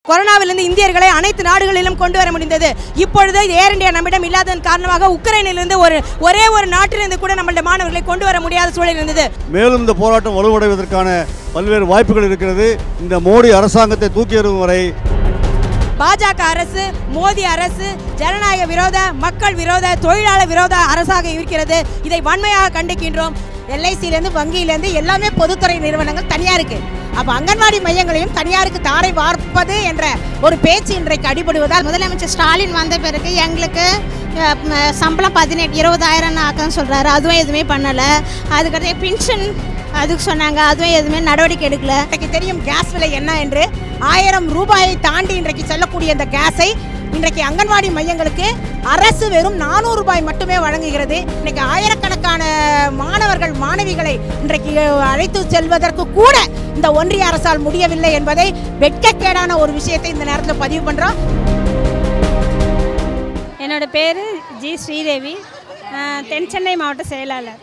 கொரோனாவிலிருந்து இந்தியர்களை அனைத்து நாடுகளிலும் கொண்டு வர முடிந்தது இப்பொழுது ஏர் இந்தியா நம்மிடம் இல்லாததன் காரணமாக உக்ரைனிலிருந்து ஒரு ஒரே ஒரு நாட்டிலிருந்து கூட நம்மளுடைய மாணவர்களை கொண்டு வர முடியாத சூழல் இருந்தது மேலும் இந்த போராட்டம் வலுவடைவதற்கான பல்வேறு வாய்ப்புகள் இருக்கிறது இந்த மோடி அரசாங்கத்தை தூக்கி எறியும் வரை பாஜக அரசு மோடி அரசு ஜனநாயக விரோத மக்கள் விரோத தொழிலாளர் விரோத அரசாக இருக்கிறது இதை வன்மையாக கண்டிக்கின்றோம் எல்ஐசிலேருந்து வங்கியிலேருந்து எல்லாமே பொதுத்துறை நிறுவனங்கள் தனியாருக்கு அப்போ அங்கன்வாடி மையங்களையும் தனியாருக்கு தாரை வார்ப்பது என்ற ஒரு பேச்சு இன்றைக்கு அடிபடுவதால் முதலமைச்சர் ஸ்டாலின் வந்த பிறகு எங்களுக்கு அஹ், ம, சம்பளம் பதினெட்டு இருபதாயிரம்னு ஆக்கன்னு சொல்கிறாரு அதுவும் எதுவுமே பண்ணலை அதுக்கடுத்து பென்ஷன் அதுக்கு சொன்னாங்க அதுவும் எதுவுமே நடவடிக்கை எடுக்கல இன்றைக்கு தெரியும் கேஸ் விலை என்ன என்று ஆயிரம் ரூபாயை தாண்டி இன்றைக்கு செல்லக்கூடிய இந்த கேஸை இன்றைக்கு அங்கன்வாடி மையங்களுக்கு அரசு வெறும் நானூறு ரூபாய் மட்டுமே வழங்குகிறது இன்னைக்கு ஆயிரக்கணக்கான மாணவர்கள் மாணவிகளை இன்றைக்கு அழைத்து செல்வதற்கு கூட இந்த ஒன்றிய அரசால் முடியவில்லை என்பதை வெட்கக்கேடான ஒரு விஷயத்தை இந்த நேரத்தில் பதிவு பண்ணுறோம் என்னோட பேர் ஜி ஸ்ரீதேவி அஹ், தென் சென்னை மாவட்ட செயலாளர்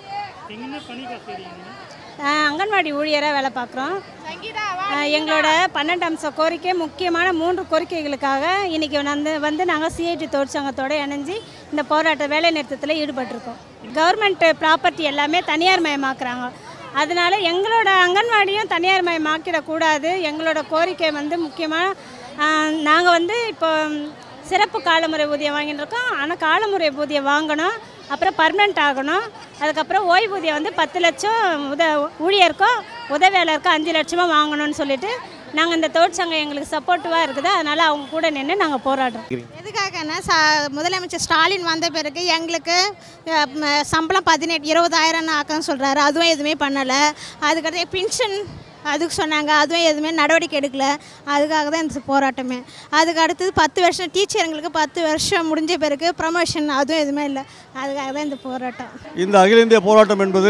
அஹ், அங்கன்வாடி ஊழியராக வேலை பார்க்குறோம் அஹ், எங்களோட பன்னெண்டு அம்ச கோரிக்கை முக்கியமான மூன்று கோரிக்கைகளுக்காக இன்றைக்கி வந்து வந்து நாங்கள் சிஐடி தொழிற்சங்கத்தோடு இணைஞ்சு இந்த போராட்ட வேலை நிறுத்தத்தில் ஈடுபட்டிருக்கோம் கவர்மெண்ட் ப்ராப்பர்ட்டி எல்லாமே தனியார் மயமாக்குறாங்க அதனால எங்களோட அங்கன்வாடியும் தனியார் மயமாக்கிடக்கூடாது எங்களோட கோரிக்கை வந்து முக்கியமாக நாங்கள் வந்து இப்போ சிறப்பு காலமுறை ஊதியம் வாங்கிட்டு இருக்கோம் ஆனால் காலமுறை ஊதியம் வாங்கணும் அப்புறம் பர்மனெண்ட் ஆகணும் அதுக்கப்புறம் ஓய்வூதியம் வந்து பத்து லட்சம் உத ஊழியருக்கும் உதவியாளருக்கும் அஞ்சு லட்சமாக வாங்கணும்னு சொல்லிட்டு நாங்கள் இந்த தொழிற்சங்கம் எங்களுக்கு சப்போர்ட்டிவாக இருக்குது அதனால் அவங்க கூட நின்று நாங்கள் போராடுறோம் எதுக்காகன்னா ச முதலமைச்சர் ஸ்டாலின் வந்த பிறகு எங்களுக்கு அஹ், ம, சம்பளம் பதினெட்டு இருபதாயிரம்னு ஆக்கன்னு சொல்கிறாரு அதுவும் எதுவுமே பண்ணலை அதுக்கடுத்து பென்ஷன் அதுக்கு சொன்னாங்க அதுவும் எதுவுமே நடவடிக்கை எடுக்கல அதுக்காக தான் இந்த போராட்டமே அதுக்கு அடுத்தது பத்து வருஷம் டீச்சருங்களுக்கு பத்து வருஷம் முடிஞ்ச பிறகு ப்ரமோஷன் அதுவும் எதுவுமே இல்லை அதுக்காக தான் இந்த போராட்டம் இந்த அகில இந்திய போராட்டம் என்பது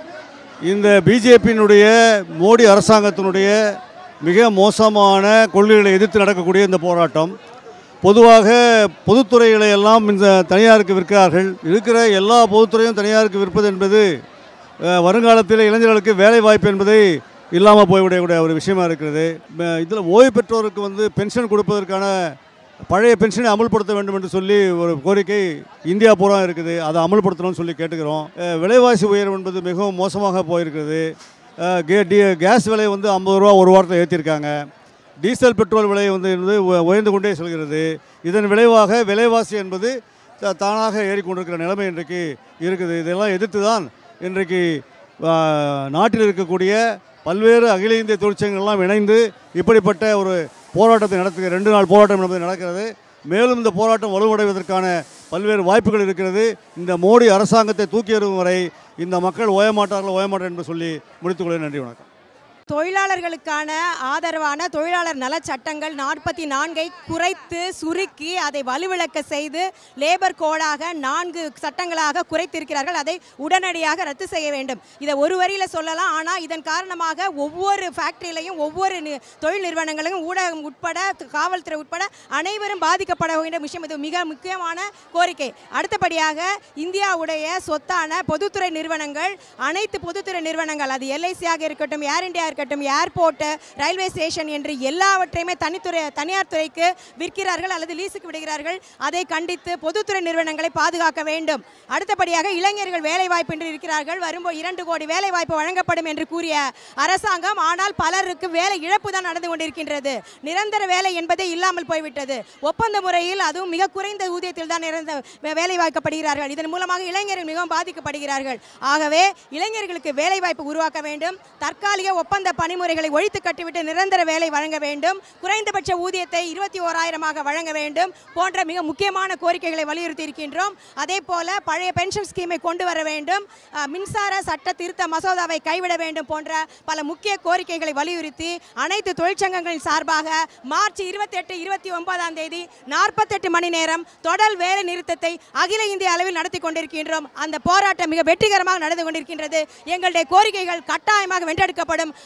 இந்த பிஜேபியினுடைய மோடி அரசாங்கத்தினுடைய மிக மோசமான கொள்கைகளை எதிர்த்து நடக்கக்கூடிய இந்த போராட்டம் பொதுவாக பொதுத்துறைகளை எல்லாம் இந்த தனியாருக்கு விற்கிறார்கள் இருக்கிற எல்லா பொதுத்துறையும் தனியாருக்கு விற்பது என்பது அஹ், வருங்காலத்தில் இளைஞர்களுக்கு வேலை வாய்ப்பு என்பதை இல்லாமல் போய்விடக்கூடிய ஒரு விஷயமா இருக்கிறது இதில் ஓய்வு பெற்றோருக்கு வந்து பென்ஷன் கொடுப்பதற்கான பழைய பென்ஷனை அமல்படுத்த வேண்டும் என்று சொல்லி ஒரு கோரிக்கை இந்தியா பூரா இருக்குது அதை அமல்படுத்தணும்னு சொல்லி கேட்டுக்கிறோம் அஹ் விலைவாசி உயர்வு என்பது மிகவும் மோசமாக போயிருக்கிறது அஹ் கே- டி- கேஸ் விலை வந்து ஐம்பது ரூபா ஒரு வாரத்தில் ஏற்றிருக்காங்க டீசல் பெட்ரோல் விலை வந்து வந்து உ- உயர்ந்து கொண்டே செல்கிறது இதன் விளைவாக விலைவாசி என்பது த- தானாக ஏறிக்கொண்டிருக்கிற நிலைமை இன்றைக்கு இருக்குது இதெல்லாம் எதிர்த்து தான் இன்றைக்கு ஆ, நாட்டில் இருக்கக்கூடிய பல்வேறு அகில இந்திய தொழிற்சங்கங்கள்லாம் இணைந்து இப்படிப்பட்ட ஒரு போராட்டத்தை நடத்து ரெண்டு நாள் போராட்டம் என்பது நடக்கிறது மேலும் இந்த போராட்டம் வலுவடைவதற்கான பல்வேறு வாய்ப்புகள் இருக்கிறது இந்த மோடி அரசாங்கத்தை தூக்கி எறியும் வரை இந்த மக்கள் ஓயமாட்டார்கள் ஓயமாட்டார் என்று சொல்லி முடித்துக்கொள்கிறேன் நன்றி வணக்கம் தொழிலாளர்களுக்கான ஆதரவான தொழிலாளர் நல சட்டங்கள் நாற்பத்தி நான்கை குறைத்து சுருக்கி அதை வலுவிழக்க செய்து லேபர் கோடாக நான்கு சட்டங்களாக குறைத்திருக்கிறார்கள் அதை உடனடியாக ரத்து செய்ய வேண்டும் இதை ஒரு வரியில் சொல்லலாம் ஆனால் இதன் காரணமாக ஒவ்வொரு ஃபேக்டரியிலையும் ஒவ்வொரு நி- தொழில் நிறுவனங்களும் ஊடகம் உட்பட காவல்துறை உட்பட அனைவரும் பாதிக்கப்பட வேண்டிய விஷயம் இது மிக முக்கியமான கோரிக்கை அடுத்தபடியாக இந்தியாவுடைய சொத்தான பொதுத்துறை நிறுவனங்கள் அனைத்து பொதுத்துறை நிறுவனங்கள் அது எல்ஐசியாக இருக்கட்டும் ஏர் இந்தியா இருக்கட்டும் ஏர்போர்ட்டு ரயில்வே ஸ்டேஷன் என்று எல்லாவற்றையுமே தனித்துறை தனியார் துறைக்கு விற்கிறார்கள் அல்லது லீஸுக்கு விடுகிறார்கள் அதை கண்டித்து பொதுத்துறை நிறுவனங்களை பாதுகாக்க வேண்டும் அடுத்தபடியாக இளைஞர்கள் வேலைவாய்ப்பின்றி இருக்கிறார்கள் வரும்போது இரண்டு கோடி வேலைவாய்ப்பு வழங்கப்படும் என்று கூறிய அரசாங்கம் ஆனால் பலருக்கு வேலை இழப்பு தான் நடந்து கொண்டிருக்கின்றது நிரந்தர வேலை என்பதே இல்லாமல் போய்விட்டது ஒப்பந்த முறையில் அதுவும் மிக குறைந்த ஊதியத்தில் தான் நிரந்த வே- வேலை வாய்க்கப்படுகிறார்கள் இதன் மூலமாக இளைஞர்கள் மிகவும் பாதிக்கப்படுகிறார்கள் ஆகவே இளைஞர்களுக்கு வேலை வாய்ப்பு உருவாக்க வேண்டும் தற்காலிக ஒப்பந்த பணிமுறைகளை ஒழித்து கட்டிவிட்டு நிரந்தர வேலை வழங்க வேண்டும் குறைந்தபட்ச ஊதியத்தை இருபத்தி ஓராயிரமாக வழங்க வேண்டும் போன்ற மிக முக்கியமான கோரிக்கைகளை வலியுறுத்தி இருக்கின்றோம் அதே போல பழைய பென்ஷன் ஸ்கீமை கொண்டு வர வேண்டும் அஹ், மின்சார சட்ட திருத்த மசோதாவை கைவிட வேண்டும் போன்ற பல முக்கிய கோரிக்கைகளை வலியுறுத்தி அனைத்து தொழிற்சங்கங்களின் சார்பாக மார்ச் இருபத்தெட்டு இருபத்தி ஒன்பதாம் தேதி நாற்பத்தெட்டு மணி நேரம் தொடர் வேலை நிறுத்தத்தை அகில இந்திய அளவில் நடத்தி கொண்டிருக்கின்றோம் அந்த போராட்டம் மிக வெற்றிகரமாக நடந்து கொண்டிருக்கின்றது எங்களுடைய கோரிக்கைகள் கட்டாயமாக வென்றெடுக்கப்படும்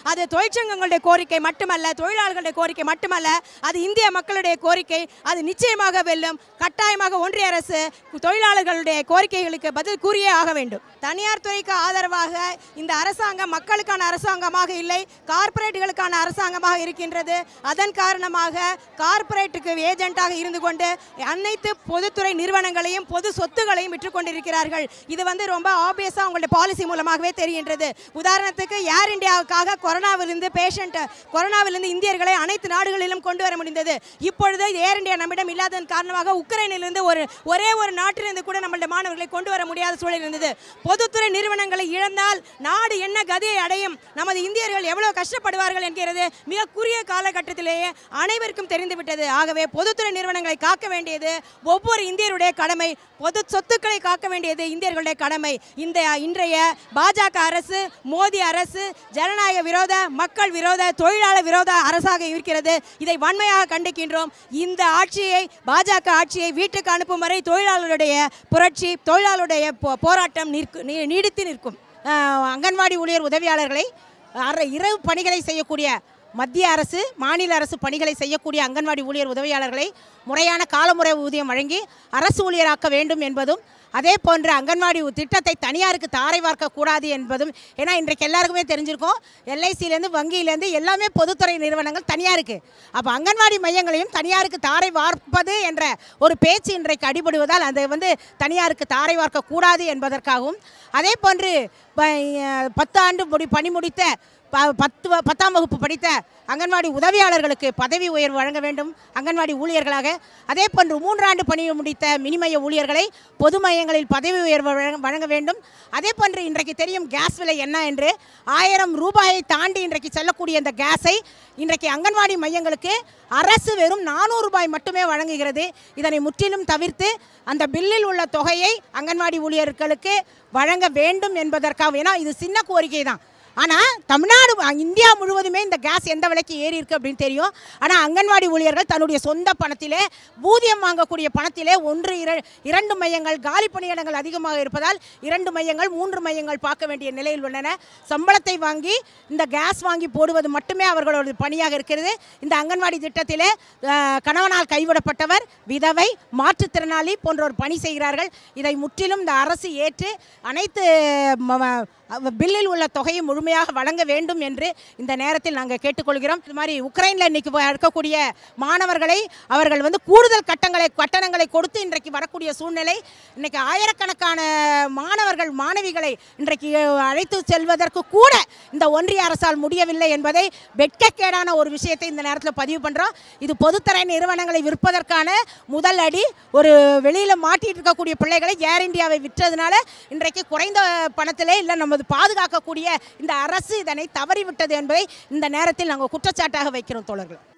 அது தொழிற்சங்கங்களுடைய கோரிக்கை மட்டுமல்ல தொழிலாளர்களுடைய கோரிக்கை மட்டுமல்ல அது இந்திய மக்களுடைய கோரிக்கை அது நிச்சயமாக வெல்லும் கட்டாயமாக ஒன்றிய அரசு தொழிலாளர்களுடைய கோரிக்கைகளுக்கு பதில் கூறியே ஆக வேண்டும் தனியார் துறைக்கு ஆதரவாக இந்த அரசாங்கம் மக்களுக்கான அரசாங்கமாக இல்லை கார்ப்பரேட்டுகளுக்கான அரசாங்கமாக இருக்கின்றது அதன் காரணமாக கார்ப்பரேட்டுக்கு ஏஜென்ட்டாக இருந்து கொண்டு அனைத்து பொதுத்துறை நிறுவனங்களையும் பொது சொத்துகளையும் விற்று கொண்டிருக்கிறார்கள் இது வந்து ரொம்ப ஆப்வியஸாக உங்களுடைய பாலிசி மூலமாகவே தெரிகின்றது உதாரணத்துக்கு ஏர் இந்தியாவுக்காக கொரோனாவிலிருந்து பேஷண்ட் கொரோனாவிலிருந்து இந்தியர்களை அனைத்து நாடுகளிலும் கொண்டு வர முடிந்தது இப்பொழுது ஏர் இந்தியா நம்மிடம் இல்லாததன் காரணமாக உக்ரைனிலிருந்து ஒரு ஒரே ஒரு நாட்டிலிருந்து கூட நம்மளுடைய மாணவர்களை கொண்டு வர முடியாத சூழல் இருந்தது பொதுத்துறை நிறுவனங்களை இழந்தால் நாடு என்ன கதியை அடையும் நமது இந்தியர்கள் எவ்வளவு கஷ்டப்படுவார்கள் என்கிறது மிக குறுகிய காலகட்டத்திலேயே அனைவருக்கும் தெரிந்துவிட்டது ஆகவே பொதுத்துறை நிறுவனங்களை காக்க வேண்டியது ஒவ்வொரு இந்தியருடைய கடமை பொது சொத்துக்களை காக்க வேண்டியது இந்தியர்களுடைய கடமை இந்த இன்றைய பாஜக அரசு மோடி அரசு ஜனநாயக விரோத மக்கள் விரோத தொழிலாளர் விரோத அரசாக இருக்கிறது இதை வன்மையாக கண்டிக்கின்றோம் இந்த ஆட்சியை பாஜக ஆட்சியை வீட்டுக்கு அனுப்பும் வரை தொழிலாளருடைய புரட்சி தொழிலாளருடைய போ- போராட்டம் நிற்கும் நீ- நீடித்து நிற்கும் ஆஹ் அங்கன்வாடி ஊழியர் உதவியாளர்களை அர- இரவு பணிகளை செய்யக்கூடிய மத்திய அரசு மாநில அரசு பணிகளை செய்யக்கூடிய அங்கன்வாடி ஊழியர் உதவியாளர்களை முறையான காலமுறை ஊதியம் வழங்கி அரசு ஊழியராக்க வேண்டும் என்பதும் அதே போன்ற அங்கன்வாடி உ- திட்டத்தை தனியாருக்கு தாரை வார்க்க கூடாது என்பதும் ஏன்னா இன்றைக்கு எல்லாருக்குமே தெரிஞ்சிருக்கும் எல்ஐசிலேருந்து வங்கியிலேருந்து எல்லாமே பொதுத்துறை நிறுவனங்கள் தனியாருக்கு அப்போ அங்கன்வாடி மையங்களையும் தனியாருக்கு தாரை வார்ப்பது என்ற ஒரு பேச்சு இன்றைக்கு அடிபடுவதால் அதை வந்து தனியாருக்கு தாரை வார்க்க கூடாது என்பதற்காகவும் அதே போன்று ப- அஹ் பத்து ஆண்டு முடி பணி முடித்த ப- பத்து வ- பத்தாம் வகுப்பு படித்த அங்கன்வாடி உதவியாளர்களுக்கு பதவி உயர்வு வழங்க வேண்டும் அங்கன்வாடி ஊழியர்களாக அதே போன்று மூன்றாண்டு பணி முடித்த மினிமய ஊழியர்களை பொது மையங்களில் பதவி உயர்வு வழங்க- வழங்க வேண்டும் அதே போன்று இன்றைக்கு தெரியும் கேஸ் விலை என்ன என்று ஆயிரம் ரூபாயை தாண்டி இன்றைக்கு செல்லக்கூடிய இந்த கேஸை இன்றைக்கு அங்கன்வாடி மையங்களுக்கு அரசு வெறும் நானூறு ரூபாய் மட்டுமே வழங்குகிறது இதனை முற்றிலும் தவிர்த்து அந்த பில்லில் உள்ள தொகையை அங்கன்வாடி ஊழியர்களுக்கு வழங்க வேண்டும் என்பதற்காக ஏன்னா இது சின்ன கோரிக்கை தான் ஆனால் தமிழ்நாடு அ, இந்தியா முழுவதுமே இந்த கேஸ் எந்த விலைக்கு ஏறி இருக்கு அப்படின்னு தெரியும் ஆனால் அங்கன்வாடி ஊழியர்கள் தன்னுடைய சொந்த பணத்திலே ஊதியம் வாங்கக்கூடிய பணத்திலே ஒன்று இர இரண்டு மையங்கள் காலி பணியிடங்கள் அதிகமாக இருப்பதால் இரண்டு மையங்கள் மூன்று மையங்கள் பார்க்க வேண்டிய நிலையில் உள்ளன சம்பளத்தை வாங்கி இந்த கேஸ் வாங்கி போடுவது மட்டுமே அவர்களோட பணியாக இருக்கிறது இந்த அங்கன்வாடி திட்டத்திலே அ, கணவனால் கைவிடப்பட்டவர் விதவை மாற்றுத்திறனாளி போன்றோர் பணி செய்கிறார்கள் இதை முற்றிலும் இந்த அரசு ஏற்று அனைத்து ம- ம- அவ- பில்லில் உள்ள தொகையை முழுமையாக வழங்க வேண்டும் என்று இந்த நேரத்தில் நாங்கள் கேட்டுக்கொள்கிறோம் இது மாதிரி உக்ரைனில் இன்னைக்கு வ- இருக்கக்கூடிய மாணவர்களை அவர்கள் வந்து கூடுதல் கட்டங்களை கட்டணங்களை கொடுத்து இன்றைக்கு வரக்கூடிய சூழ்நிலை இன்னைக்கு ஆயிரக்கணக்கான மாணவர்கள் மாணவிகளை இன்றைக்கு அழைத்து செல்வதற்கு கூட இந்த ஒன்றிய அரசால் முடியவில்லை என்பதை வெட்கக்கேடான ஒரு விஷயத்தை இந்த நேரத்தில் பதிவு பண்ணுறோம் இது பொதுத்துறை நிறுவனங்களை விற்பதற்கான முதல் அடி ஒரு வெளியில் மாட்டிட்டு இருக்கக்கூடிய பிள்ளைகளை ஏர் இந்தியாவை விற்றதுனால இன்றைக்கு குறைந்த பணத்திலே இல்லை நமது பாதுகாக்கக்கூடிய இந்த அரசு இதனை தவறிவிட்டது என்பதை இந்த நேரத்தில் நாங்கள் குற்றச்சாட்டாக வைக்கிறோம் தோழர்கள்